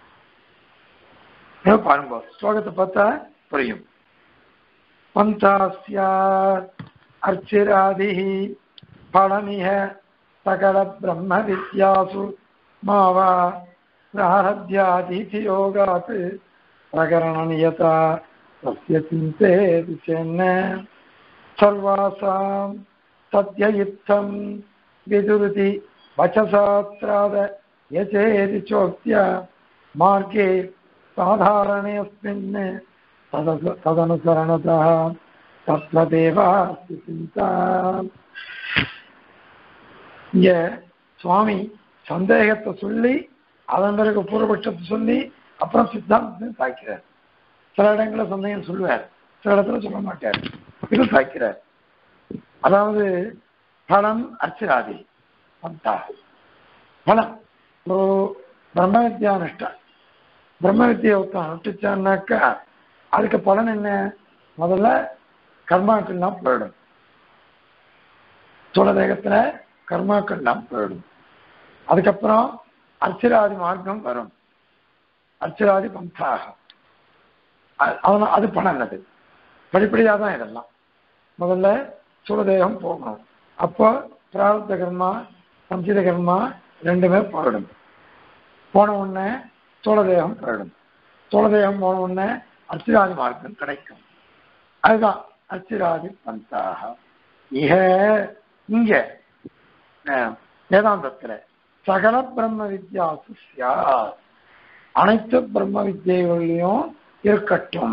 [SPEAKER 1] இதோ பாருங்க ஸ்லோகத்தை பார்த்தா புரியும் பந்தாஸ்யா அர்ச்சிராதி பழமிக சகல பிரம்ம வித்யாசு மாவா பிராரத்யாதிதி யோகாத் பிரகரண நியதா தஸ்ய சிந்தே சென்ன சர்வாசாம் சத்யயுத்தம் விதுருதி வச்சசாத்ராத யசேதி சோக்திய மார்गे சாதாரணேஸ்மின் ததச- ததனுசரணதः தத்வதேவாஸ்தி சிந்தா இங்க சுவாமி சந்தேகத்தை சொல்லி அதன் பிறகு பூர்வபட்சத்தை சொல்லி அப்புறம் சித்தாந்தத்தையும் சாய்க்கிறார் சில இடங்களில் சந்தேகம் சொல்லுவார் சில இடத்துல சொல்ல மாட்டார் இது சாய்க்கிறார் அதாவது பலம் அர்ச்சராதி பந்தா பலம் ஒரு பிரம்ம வித்யா நிஷ்டா பிரம்ம வித்தியை ஒருத்தன் அனுஷ்டிச்சான்னாக்கா அதுக்கு பலன் என்ன முதல்ல கர்மாக்கள்லாம் போயிடும் சூழதேகத்துல கர்மாக்கள்லாம் போயிடும் அதுக்கப்புறம் அர்ச்சராதி மார்க்கம் வரும் அர்ச்சராதி பந்தாக அதனால் அது பலன் அது படிப்படியாக தான் இதெல்லாம் முதல்ல சூழதேகம் போகணும் அப்போ பிராரத்த கர்மா சஞ்சித கர்மா ரெண்டுமே போயிடும் போன உடனே சோழதேகம் போயிடும் சோழதேகம் போன உடனே அர்ச்சிராதி மார்க்கம் கிடைக்கும் அதுதான் அர்ச்சிராதி பந்தாக இக இங்க அஹ், வேதாந்தத்துல சகல பிரம்ம வித்யாசு சியாத். அனைத்து பிரம்ம வித்தியைகளையும் இருக்கட்டும்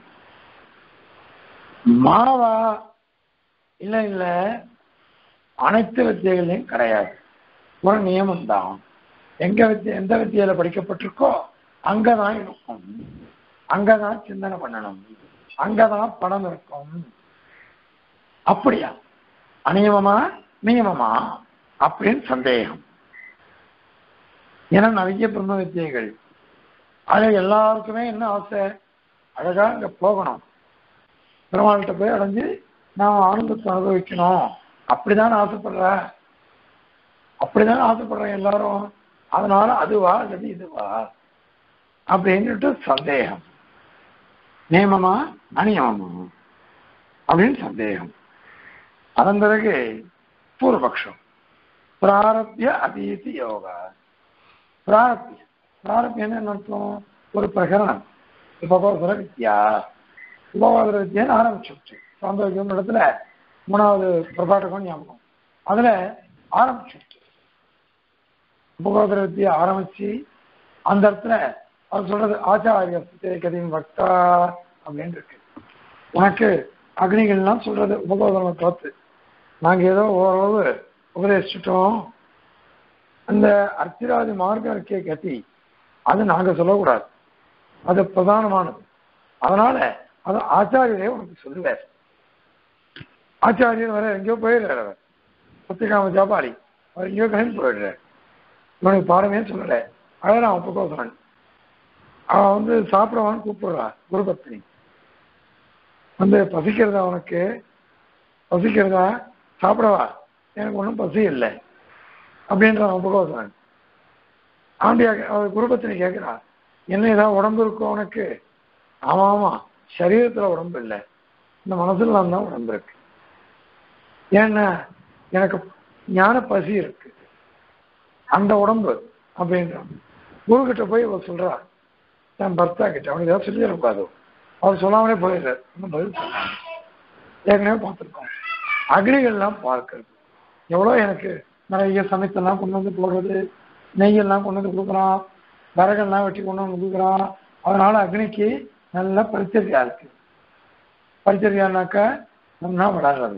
[SPEAKER 1] மாவா இல்ல இல்ல அனைத்து வித்தியைகளையும் கிடையாது ஒரு நியமம் தான் எங்க வித்திய எந்த வித்தியில படிக்கப்பட்டிருக்கோ அங்கதான் இருக்கும் அங்கதான் சிந்தனை பண்ணணும் அங்கதான் பணம் இருக்கும் அப்படியா அநியமமா நியமமா அப்படின்னு சந்தேகம் ஏன்னா நிறைய பிரம்ம வித்தியைகள் அது எல்லாருக்குமே என்ன ஆசை அழகா அங்க போகணும் பெருமாள்கிட்ட போய் அடைஞ்சு நான் ஆனந்தத்தை அனுபவிக்கணும் அப்படிதான் ஆசைப்படுற அப்படிதான் ஆசைப்படுறேன் எல்லாரும் அதனால அதுவா அல்லது இதுவா அப்படின்னுட்டு சந்தேகம் நியமமா அநியமமா அப்படின்னு சந்தேகம் அதன் பிறகு பூர்வபக்ஷம் பிராரப்ய அதீதி யோகா பிராரப்யம் பிராரப்யம் என்ன அர்த்தம் ஒரு பிரகரணம் உபகோசர வித்யா உபகோசர வித்யான்னு ஆரம்பிச்சுட்டு சாந்தோக்கியம் இடத்துல மூணாவது பிரபாட்டகம் ஞாபகம் அதுல ஆரம்பிச்சுட்டு உபகோசர வித்தியை ஆரம்பிச்சு அந்த இடத்துல அவர் சொல்றது ஆச்சாரிய கதையின் பக்தா அப்படின்னு இருக்கு உனக்கு அக்னிகள்லாம் சொல்றது உபகோதரனை பார்த்து நாங்க ஏதோ ஓரளவு உபதேசிச்சிட்டோம் அந்த அர்ச்சிராதி மார்க்கம் இருக்கே கதி அது நாங்க சொல்லக்கூடாது அது பிரதானமானது அதனால அது ஆச்சாரியரே உனக்கு சொல்லுவார் ஆச்சாரியர் வர எங்கேயோ போயிடுறார் அவர் சத்தியகாம ஜாபாலி அவர் எங்கேயோ கிளம்பி போயிடுறார் இவனுக்கு பாடமே சொல்லலை அழகான் உபகோசரன் அவன் வந்து சாப்பிடவான்னு கூப்பிடுறா குருபத்னி வந்து பசிக்கிறதா அவனுக்கு பசிக்கிறதா சாப்பிடவா எனக்கு ஒன்றும் பசி இல்லை அப்படின்றான் உபகோசரன் ஆண்டியா அவர் குருபத்தினி கேட்கிறா என்ன ஏதாவது உடம்பு இருக்கும் உனக்கு ஆமா ஆமா சரீரத்துல உடம்பு இல்லை இந்த மனசுல தான் உடம்பு இருக்கு ஏன்னா எனக்கு ஞான பசி இருக்கு அந்த உடம்பு அப்படின்றான் குரு கிட்ட போய் இவ சொல்றா தன் பர்த்தா கிட்ட அவனுக்கு ஏதாவது சொல்லிடக்கூடாது அவர் சொல்லாமலே போயிடுறாரு இன்னும் பதில் சொன்னாங்க ஏற்கனவே பார்த்துருக்கோம் அக்னிகள்லாம் பார்க்கறது எவ்வளோ எனக்கு நிறைய சமைத்தெல்லாம் கொண்டு வந்து போடுறது நெய்யெல்லாம் கொண்டு வந்து கொடுக்குறான் விறகெல்லாம் வெட்டி கொண்டு வந்து கொடுக்குறான் அதனால அக்னிக்கு நல்ல பரிச்சரியா இருக்கு பரிச்சரியானாக்கா நல்லா வளர்றது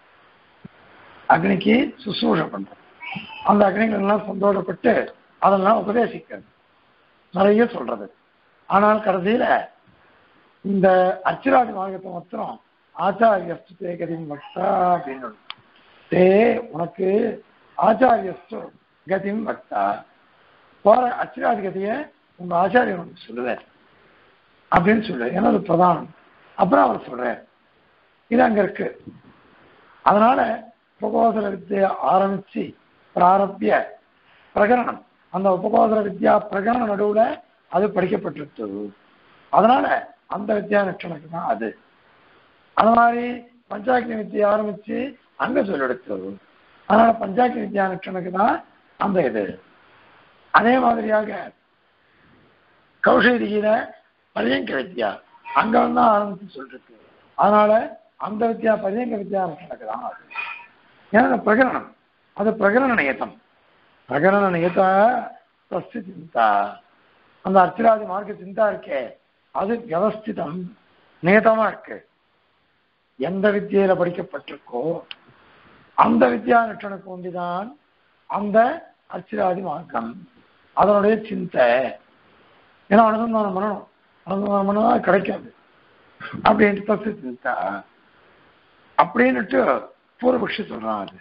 [SPEAKER 1] அக்னிக்கு சுசூஷை பண்றது அந்த அக்னிகள் எல்லாம் சந்தோஷப்பட்டு அதெல்லாம் உபதேசிக்கிறது நிறைய சொல்றது ஆனால் கடைசியில இந்த அர்ச்சிராதி மார்க்கத்தை மாத்திரம் ஆச்சாரியஸ்து கதிம் பக்தா அப்படின்னு தே உனக்கு ஆச்சாரியஸ்து கதிம் பக்தா போற அர்ச்சிராதி கதியை உங்க ஆச்சாரியன் உனக்கு சொல்லுவார் அப்படின்னு சொல்லு ஏன்னா அது பிரதானம் அப்புறம் அவர் சொல்றார் இது அங்க இருக்கு அதனால உபகோசர வித்தியை ஆரம்பிச்சு பிராரப்பிய பிரகரணம் அந்த உபகோசர வித்யா பிரகரண நடுவுல அது படிக்கப்பட்டிருக்கு அதனால அந்த வித்யா லட்சணக்கு தான் அது அந்த மாதிரி பஞ்சாக்னி வித்தியை ஆரம்பிச்சு அங்க சொல்லெடுத்து அதனால பஞ்சாக்னி வித்யா லட்சணக்கு தான் அந்த இது அதே மாதிரியாக கௌஷதியில பரியங்க வித்யா அங்க வந்து ஆரம்பிச்சு சொல்லிருக்கு அதனால அந்த வித்யா பரியங்க வித்யா லட்சணக்கு தான் அது ஏன்னா பிரகரணம் அது பிரகரண நியத்தம் பிரகரண நியதா தஸ்து சிந்தா அந்த அர்ச்சராதி மார்க்க சிந்தா இருக்கே அது வியவஸ்திதம் நியதமா இருக்கு எந்த வித்தியில படிக்கப்பட்டிருக்கோ அந்த வித்யா லட்சணுக்கு ஒண்டிதான் அந்த அர்ச்சராதி மார்க்கம் அதனுடைய சிந்தை ஏன்னா அனுசந்தானம் பண்ணணும் அனுசந்தானம் பண்ணா கிடைக்காது அப்படின்ட்டு தஸ்து சிந்தா அப்படின்னுட்டு பூர்வபக்ஷி சொல்றான் அது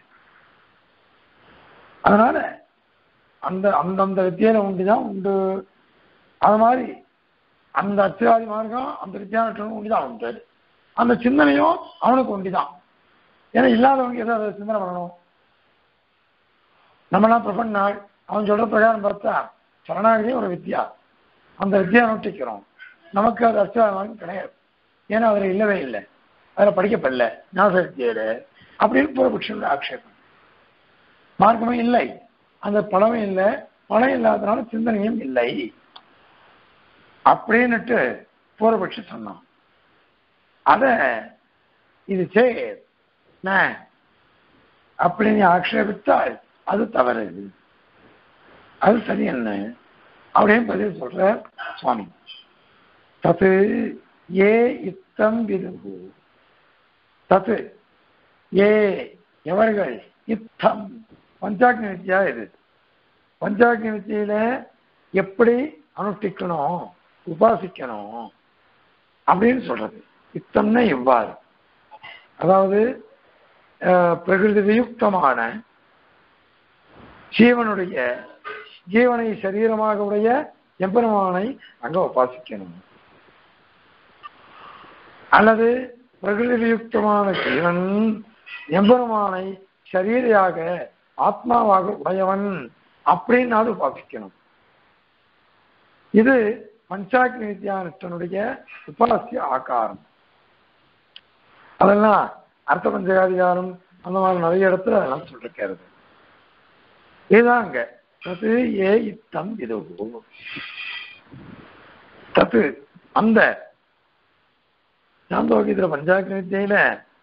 [SPEAKER 1] அதனால அந்த அந்தந்த வித்தியில உண்டுதான் உண்டு அது மாதிரி அந்த அத்திராதி மார்க்கம் அந்த வித்தியானற்றனும் உண்டுதான் உண்டு அந்த சிந்தனையும் அவனுக்கு உண்டுதான் ஏன்னா இல்லாதவங்க எதை அதை சிந்தனை பண்ணணும் நம்மளாம் பிரபன்னாள் அவன் சொல்ற பிரகாரம் பார்த்தா சரணாகதியும் ஒரு வித்யா அந்த வித்யா நோட்டிக்கிறோம் நமக்கு அது அர்த்தம் மார்க்கம் கிடையாது ஏன்னா அதில் இல்லவே இல்லை அதில் படிக்கப்படல ஞாபக வித்தியில அப்படின்னு பூர்வபக்ஷனுடைய ஆக்ஷேபம் மார்க்கமும் இல்லை அந்த பழமும் இல்லை பழம் இல்லாதனால சிந்தனையும் இல்லை அப்படின்னுட்டு பூர்வபக்ஷி சொன்னான் அத இது சேர் அப்படின்னு ஆக்ஷேபித்தால் அது தவறு அது சரி என்ன அப்படின்னு பதில் சொல்ற சுவாமி தத்து ஏ இத்தம் விருகு தத்து ஏ எவர்கள் இத்தம் பஞ்சாக்னி வித்தியா இது பஞ்சாக்னி வித்தியில எப்படி அனுஷ்டிக்கணும் உபாசிக்கணும் அப்படின்னு சொல்றது இத்தம்னா எவ்வாறு அதாவது பிரகிருதியுக்தமான ஜீவனுடைய ஜீவனை சரீரமாக உடைய எம்பெருமானை அங்க உபாசிக்கணும் அல்லது பிரகிருதியுக்தமான ஜீவன் எம்பெருமானை சரீரையாக ஆத்மாவாக உடையவன் அப்படின்னு உபாசிக்கணும் இது பஞ்சாக்னி வித்யானிஷ்டனுடைய உபாசிய ஆகாரம் அதெல்லாம் அர்த்த பஞ்சகாதிகாரம் அந்த மாதிரி நிறைய இடத்துல அதெல்லாம் சொல்லிருக்கிறது இதுதான் அங்க தத்து ஏ இத்தம் இது தத்து அந்த சாந்தோகிதிர பஞ்சாக்னி வித்தியில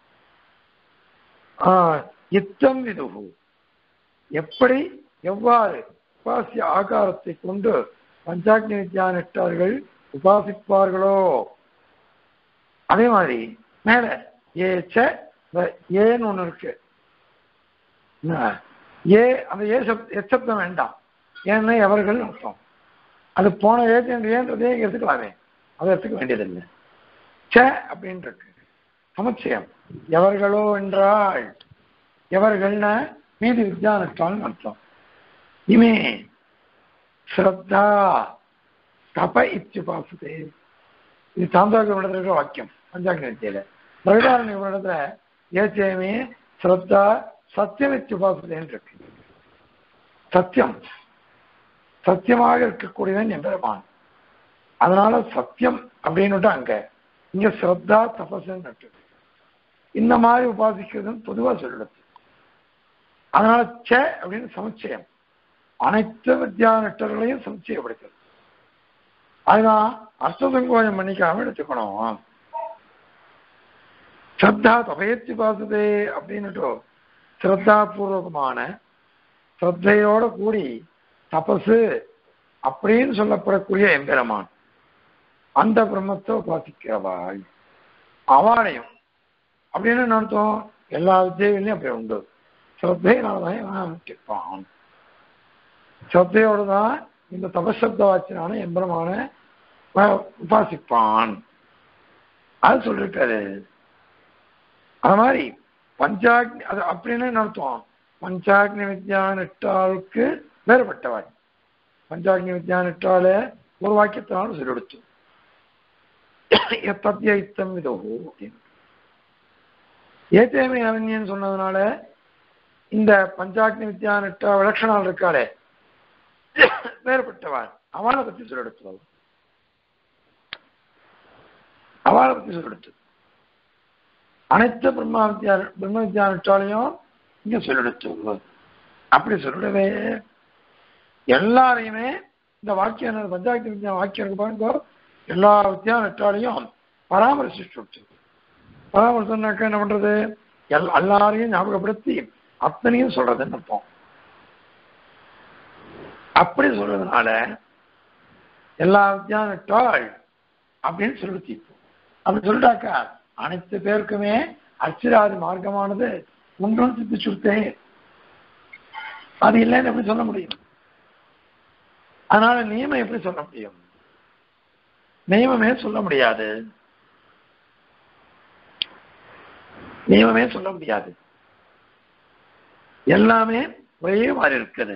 [SPEAKER 1] இத்தம் விதுகு எப்படி எவ்வாறு உபாசிய ஆகாரத்தை கொண்டு பஞ்சாக்னி வித்யானிஷ்டர்கள் உபாசிப்பார்களோ அதே மாதிரி மேல ஏச்ச ஏன்னு ஒண்ணு இருக்கு ஏ அந்த ஏ சப் எச்சப்தம் வேண்டாம் ஏன்னா எவர்கள் அர்த்தம் அது போன ஏஜென்ட் ஏன்றதே எடுத்துக்கலாமே அதை எடுத்துக்க வேண்டியதில்லை ச அப்படின்னு இருக்கு சமுச்சயம் எவர்களோ என்றால் எவர்கள்னா மீதி வித்யானுஷ்டான் அர்த்தம் இமே ஸ்ரத்தா தப இச்சுபாசுதே இது சாந்தோக இடத்துல வாக்கியம் பஞ்சாங்க வித்தியில பிரகதாரண இடத்துல ஏச்சயமே ஸ்ரத்தா சத்தியம் இச்சுபாசுதேன்னு இருக்கு சத்தியம் சத்தியமாக இருக்கக்கூடியவன் எம்பெருமான் அதனால சத்தியம் அப்படின்னுட்டு அங்க இங்க ஸ்ரத்தா தபஸ்ன்னு இந்த மாதிரி உபாசிக்கிறதுன்னு பொதுவா சொல்லிடுது அதனால ச அப்படின்னு சமுச்சயம் அனைத்து வித்யானிஷ்டர்களையும் சமுச்சயப்படுத்துறது அதுதான் அர்த்த சங்கோஜம் பண்ணிக்காம எடுத்துக்கணும் ஸ்ரத்தா தபயத்தி பாசுதே அப்படின்னுட்டு ஸ்ரத்தா பூர்வகமான ஸ்ரத்தையோட கூடி தபசு அப்படின்னு சொல்லப்படக்கூடிய எம்பெருமான் அந்த பிரம்மத்தை உபாசிக்கிறவாள் அவளையும் அப்படின்னு என்ன அர்த்தம் எல்லா வித்தியகளையும் அப்படி உண்டு ஸ்ரத்தையினாலதான் கேட்பான் ஸ்ரத்தையோடு தான் இந்த தபசப்த வாச்சினான எம்பெருமான உபாசிப்பான் அது சொல்லிருக்காரு அது மாதிரி பஞ்சாக்னி அது அப்படின்னு என்ன அர்த்தம் பஞ்சாக்னி வித்யா நெட்டாளுக்கு வேறுபட்டவாள் பஞ்சாக்னி வித்யா நெட்டால ஒரு வாக்கியத்தினாலும் சொல்லெடுத்து தத்யயுத்தம் இதோ அப்படின்னு ஏத்தேமே அரண்யன்னு சொன்னதுனால இந்த பஞ்சாக்னி வித்யா நெட்ட விலட்சணால் இருக்காளே வேறுபட்டவாள் அவளை பத்தி சொல்லெடுத்து அவளை பத்தி சொல்லெடுத்து அனைத்து பிரம்மா வித்யா பிரம்ம வித்யா நெட்டாலையும் இங்க சொல்லெடுத்து அப்படி சொல்லவே எல்லாரையுமே இந்த வாக்கியம் பஞ்சாயத்து வித்யா வாக்கியம் இருக்கு பாருங்க எல்லா வித்யா நெட்டாலையும் பராமரிச்சு பராமரிசனாக்கா என்ன பண்றது எல் எல்லாரையும் ஞாபகப்படுத்தி அத்தனையும் சொல்றதுன்னு அர்த்தம் அப்படி சொல்றதுனால எல்லா வித்யா நெட்டாள் அப்படின்னு சொல்லிச்சு அப்படி சொல்லிட்டாக்கா அனைத்து பேருக்குமே அர்ச்சிராதி மார்க்கமானது ஒன்றும் சித்தி சுத்தே அது இல்லைன்னு எப்படி சொல்ல முடியும் அதனால நியமம் எப்படி சொல்ல முடியும் நியமமே சொல்ல முடியாது நியமமே சொல்ல முடியாது எல்லாமே ஒரே மாதிரி இருக்குது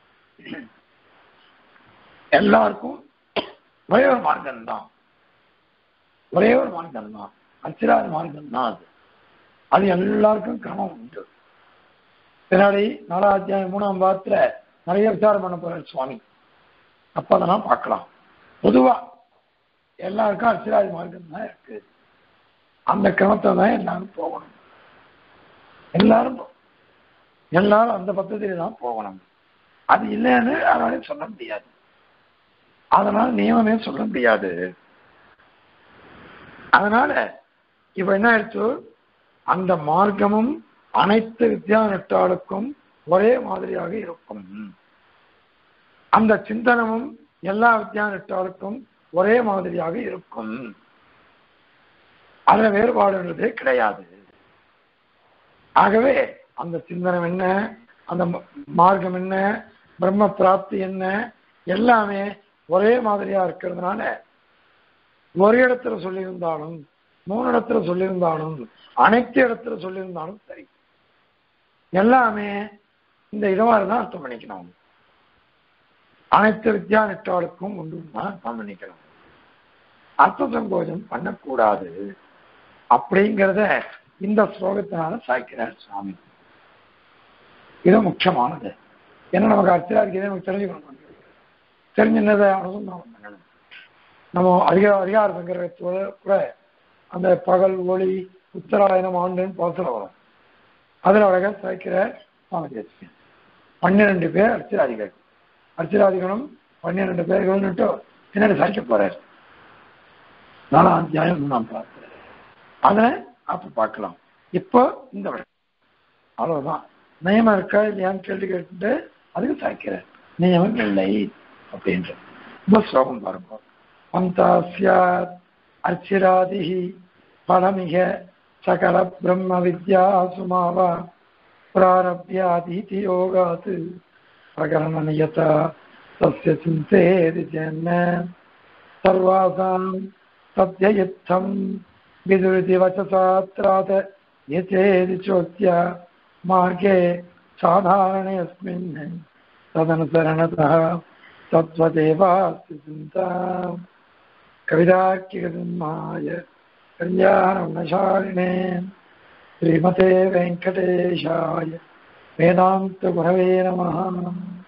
[SPEAKER 1] எல்லாருக்கும் ஒரே ஒரு மார்க்கம் தான் ஒரே ஒரு மார்க்கம் தான் அச்சிராதி மார்க்கம் தான் அது அது எல்லாருக்கும் கிரமம் உண்டு பின்னாடி நாலாம் அத்தியாயம் மூணாம் பாகத்துல நிறைய விசாரம் பண்ண போறாரு சுவாமி அப்ப அதெல்லாம் பார்க்கலாம் பொதுவா எல்லாருக்கும் அச்சிராதி மார்க்கம் தான் இருக்கு அந்த கிரமத்தை தான் எல்லாரும் போகணும் எல்லாரும் போ- எல்லாரும் அந்த பద్ధதியில தான் போகணும் அது இல்லைன்னு யாராலையும் சொல்ல முடியாது அதனால நியமமே சொல்ல முடியாது அதனால இப்ப என்ன ஆயிடுச்சு அந்த மார்க்கமும் அனைத்து வித்யா நட்டாளுக்கும் ஒரே மாதிரியாக இருக்கும் அந்த சிந்தனமும் எல்லா வித்யா நட்டாளுக்கும் ஒரே மாதிரியாக இருக்கும் அதுல வேறுபாடுன்றதே கிடையாது ஆகவே அந்த சிந்தனம் என்ன அந்த ம- மார்க்கம் என்ன பிரம்ம பிராப்தி என்ன எல்லாமே ஒரே மாதிரியா இருக்கிறதுனால ஒரு இடத்துல சொல்லியிருந்தாலும் மூணு இடத்துல சொல்லியிருந்தாலும் அனைத்து இடத்துல சொல்லியிருந்தாலும் சரி எல்லாமே இந்த இது மாதிரி தான் அர்த்தம் பண்ணிக்கணும் அனைத்து வித்யா நெட்டாளுக்கும் உண்டு தான் அர்த்தம் பண்ணிக்கணும் அர்த்த சங்கோஜம் பண்ணக்கூடாது அப்படிங்கிறத இந்த ஸ்லோகத்தினால சாய்க்கிறார் சுவாமி இது முக்கியமானது ஏன்னா நமக்கு அர்ச்சராருக்கு இதை நமக்கு தெரிஞ்சுக்கணும் தெரிஞ்சினதை அனுசந்தானம் பண்ணணும் நம்ம அதிக அதிகார சங்கரத்தோட கூட அந்த பகல் ஒளி உத்தராயணம் ஆண்டுன்னு பாசல வரும் அதில் அழகாக சாய்க்கிற சுவாமி தேசிகன் பன்னிரெண்டு பேர் அர்ச்சராதிகள் அர்ச்சராதிகளும் பன்னிரெண்டு பேர்கள்னுட்டு பின்னாடி சாய்க்க போறார் நாலாம் அத்தியாயம் மூணாம் பார்க்கிறேன் அதை அப்ப பார்க்கலாம் இப்போ இந்த விஷயம் அவ்வளவுதான் நியமம் இருக்கா இல்லையான்னு கேள்வி கேட்டுட்டு அதுக்கு சாய்க்கிறேன் நியமம் இல்லை அப்படின்ற இந்த ஸ்லோகம் பாருங்க பந்தாஸ்யாத் அர்ச்சிராதி பலமிக சகல பிரம்ம வித்யா சுமாவா பிராரப்யாதீதி யோகாத் பிரகரண நியதா தஸ்ய சிந்தேதி ஜென்ன சர்வாசாம் தத்யயுத்தம் विदुरिति वचसात्रात् यचेति चोत्य मार्गे साधारणे अस्मिन् तदनुसरणतः तत्त्वदेवास्ति चिन्ता कविदाख्यगन्माय कल्याणशालिने श्रीमते वेङ्कटेशाय वेदान्तगुरवे नमः